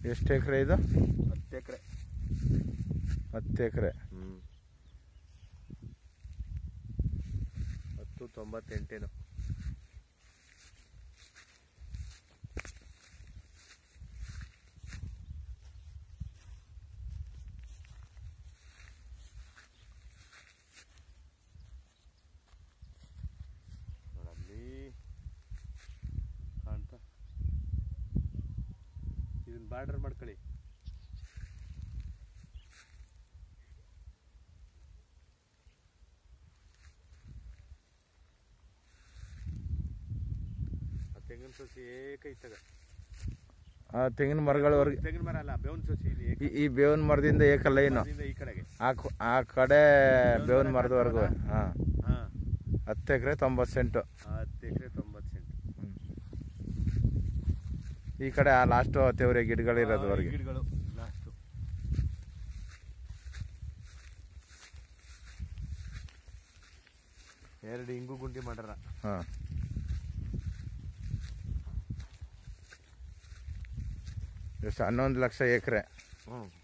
ಎಷ್ಟು ಎಕರೆ ಇದು ಹತ್ತು ಎಕರೆ ಹತ್ತು ಎಕರೆ ಹ್ಞೂ ಹತ್ತು ತೊಂಬತ್ತೆಂಟೇನು ನೋಡಲ್ಲಿ ಕಾಣ್ತಾ ಇದನ್ನ ಬಾರ್ಡರ್ ಮಾಡ್ಕೊಳ್ಳಿ ಆ ತೆಂಗಿನ ಸಸಿ ಏಕೈತಗ ಆ ತೆಂಗಿನ ಮರಗಳವರೆಗೆ ತೆಂಗಿನ ಮರ ಅಲ್ಲ ಬೇವಿನ ಸಸಿ ಇಲ್ಲಿ ಏಕ ಈ- ಈ ಬೇವಿನ ಮರದಿಂದ ಏಕಲ್ಲ ಏನು ಮರದಿಂದ ಈ ಕಡೆಗೆ ಆ ಕ- ಆ ಕಡೆ ಬೇವಿನ ಮರದವರೆಗೂ ಹಾಂ ಹಾ ಹತ್ತು ಎಕರೆ ತೊಂಬತ್ತು ಸೆಂಟು ಹತ್ತು ಎಕರೆ ತೊಂಬತ್ತು ಸೆಂಟ್ ಈ ಕಡೆ ಆ ಲಾಸ್ಟು ತೇವ್ರೆ ಗಿಡಗಳಿರೋದುವರೆಗೆ ಗಿಡಗಳು ಲಾಸ್ಟು ಎರಡು ಇಂಗು ಗುಂಡಿ ಮಾಡ್ಯಾರ ಹಾಂ ಎಷ್ಟು ಹನ್ನೊಂದು ಲಕ್ಷ ಎಕರೆ ಹ್ಞೂ